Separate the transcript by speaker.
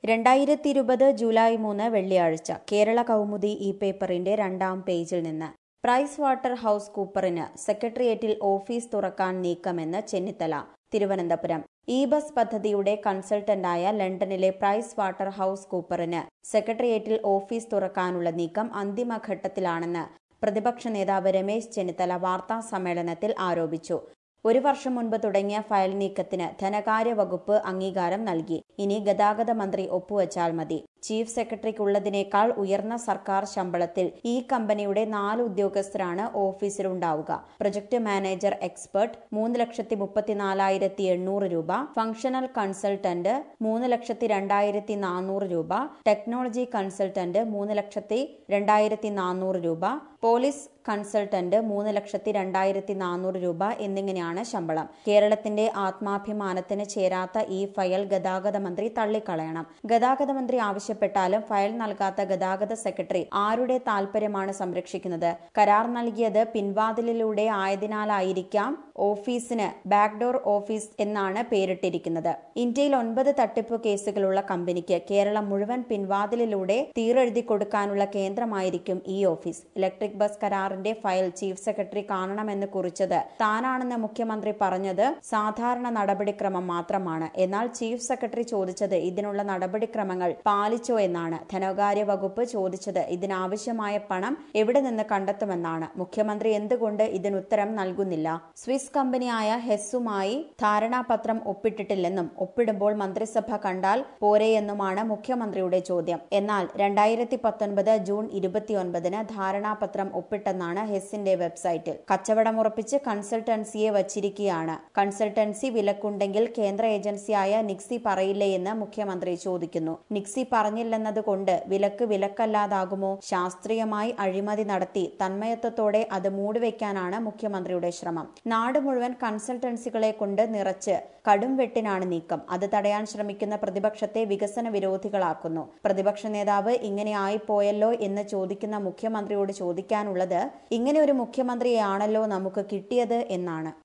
Speaker 1: രണ്ടായിരത്തി ഇരുപത് ജൂലൈ മൂന്ന് വെള്ളിയാഴ്ച കേരള കൗമുദി ഈ പേപ്പറിന്റെ രണ്ടാം പേജിൽ നിന്ന് പ്രൈസ് വാട്ടർ ഹൌസ് കൂപ്പറിന് സെക്രട്ടേറിയറ്റിൽ ഓഫീസ് തുറക്കാൻ നീക്കമെന്ന് ചെന്നിത്തല തിരുവനന്തപുരം ഇ ബസ് പദ്ധതിയുടെ കൺസൾട്ടന്റായ ലണ്ടനിലെ പ്രൈസ് വാട്ടർ ഹൌസ് കൂപ്പറിന് സെക്രട്ടേറിയറ്റിൽ ഓഫീസ് തുറക്കാനുള്ള നീക്കം അന്തിമഘട്ടത്തിലാണെന്ന് പ്രതിപക്ഷ നേതാവ് രമേശ് ചെന്നിത്തല വാർത്താ സമ്മേളനത്തിൽ ആരോപിച്ചു ഒരു വർഷം മുൻപ് തുടങ്ങിയ ഫയൽ നീക്കത്തിന് ധനകാര്യ വകുപ്പ് അംഗീകാരം നൽകി ഇനി ഗതാഗത മന്ത്രി ഒപ്പുവച്ചാൽ മതി ചീഫ് സെക്രട്ടറിക്കുള്ളതിനേക്കാൾ ഉയർന്ന സർക്കാർ ശമ്പളത്തിൽ ഈ കമ്പനിയുടെ നാല് ഉദ്യോഗസ്ഥരാണ് ഓഫീസിലുണ്ടാവുക പ്രൊജക്ട് മാനേജർ എക്സ്പെർട്ട് മൂന്ന് ലക്ഷത്തി മുപ്പത്തിനാലായിരത്തി എണ്ണൂറ് രൂപ ഫംഗ്ഷണൽ കൺസൾട്ടന്റ് മൂന്ന് ലക്ഷത്തി രണ്ടായിരത്തി നാനൂറ് രൂപ ടെക്നോളജി കൺസൾട്ടന്റ് മൂന്ന് ലക്ഷത്തി രണ്ടായിരത്തി നാനൂറ് രൂപ പോലീസ് കൺസൾട്ടന്റ് മൂന്ന് ലക്ഷത്തി രണ്ടായിരത്തി നാനൂറ് രൂപ എന്നിങ്ങനെയാണ് ശമ്പളം കേരളത്തിന്റെ ആത്മാഭിമാനത്തിന് ചേരാത്ത ഈ ഫയൽ ഗതാഗത മന്ത്രി തള്ളിക്കളയണം ഗതാഗത മന്ത്രി ആവശ്യപ്പെട്ടാലും ഫയൽ നൽകാത്ത ഗതാഗത സെക്രട്ടറി ആരുടെ താൽപര്യമാണ് സംരക്ഷിക്കുന്നത് കരാർ നൽകിയത് പിൻവാതിലിലൂടെ ആയതിനാലായിരിക്കാം ഓഫീസിന് ബാക്ക്ഡോർ ഓഫീസ് എന്നാണ് പേരിട്ടിരിക്കുന്നത് ഇന്ത്യയിൽ ഒൻപത് തട്ടിപ്പ് കേസുകളുള്ള കമ്പനിക്ക് കേരളം മുഴുവൻ പിൻവാതിലിലൂടെ തീരെഴുതി കൊടുക്കാനുള്ള കേന്ദ്രമായിരിക്കും ഈ ഓഫീസ് ഇലക്ട്രിക് ബസ് കരാറിന്റെ ഫയൽ ചീഫ് സെക്രട്ടറി കാണണമെന്ന് കുറിച്ചത് താനാണെന്ന് മുഖ്യമന്ത്രി പറഞ്ഞത് സാധാരണ നടപടിക്രമം മാത്രമാണ് എന്നാൽ ചീഫ് സെക്രട്ടറി ചോദിച്ചത് ഇതിനുള്ള നടപടിക്രമങ്ങൾ പാലിച്ചോ എന്നാണ് ധനകാര്യ വകുപ്പ് ചോദിച്ചത് ഇതിനാവശ്യമായ പണം എവിടെ നിന്ന് കണ്ടെത്തുമെന്നാണ് മുഖ്യമന്ത്രി എന്തുകൊണ്ട് ഇതിനുത്തരം നൽകുന്നില്ല സ്വിസ് കമ്പനിയായ ഹെസ്സുമായി ധാരണാപത്രം ഒപ്പിട്ടിട്ടില്ലെന്നും ഒപ്പിടുമ്പോൾ മന്ത്രിസഭ കണ്ടാൽ പോരെയെന്നുമാണ് മുഖ്യമന്ത്രിയുടെ ചോദ്യം എന്നാൽ രണ്ടായിരത്തി പത്തൊൻപത് ജൂൺ ഇരുപത്തിയൊൻപതിന് ധാരണാപത്രം ഒപ്പിട്ടെന്നാണ് ഹെസ്സിന്റെ വെബ്സൈറ്റിൽ കച്ചവടമുറപ്പിച്ച് കൺസൾട്ടൻസിയെ വച്ചിരിക്കുകയാണ് കൺസൾട്ടൻസി വിലക്കുണ്ടെങ്കിൽ കേന്ദ്ര ഏജൻസിയായ നിക്സി പറയില്ലേ എന്ന് മുഖ്യമന്ത്രി ചോദിക്കുന്നു നിക്സി പറഞ്ഞില്ലെന്നതുകൊണ്ട് വിലക്ക് വിലക്കല്ലാതാകുമോ ശാസ്ത്രീയമായി അഴിമതി നടത്തി തന്മയത്വത്തോടെ അത് മൂടിവെക്കാനാണ് മുഖ്യമന്ത്രിയുടെ ശ്രമം നാട് മുഴുവൻ കൺസൾട്ടൻസികളെ കൊണ്ട് നിറച്ച് കടും വെട്ടിനാണ് നീക്കം അത് തടയാൻ ശ്രമിക്കുന്ന പ്രതിപക്ഷത്തെ വികസന വിരോധികളാക്കുന്നു പ്രതിപക്ഷ നേതാവ് ഇങ്ങനെ ആയിപ്പോയല്ലോ എന്ന് ചോദിക്കുന്ന മുഖ്യമന്ത്രിയോട് ചോദിക്കാനുള്ളത് ഇങ്ങനെ ഒരു മുഖ്യമന്ത്രിയാണല്ലോ നമുക്ക് കിട്ടിയത് എന്നാണ്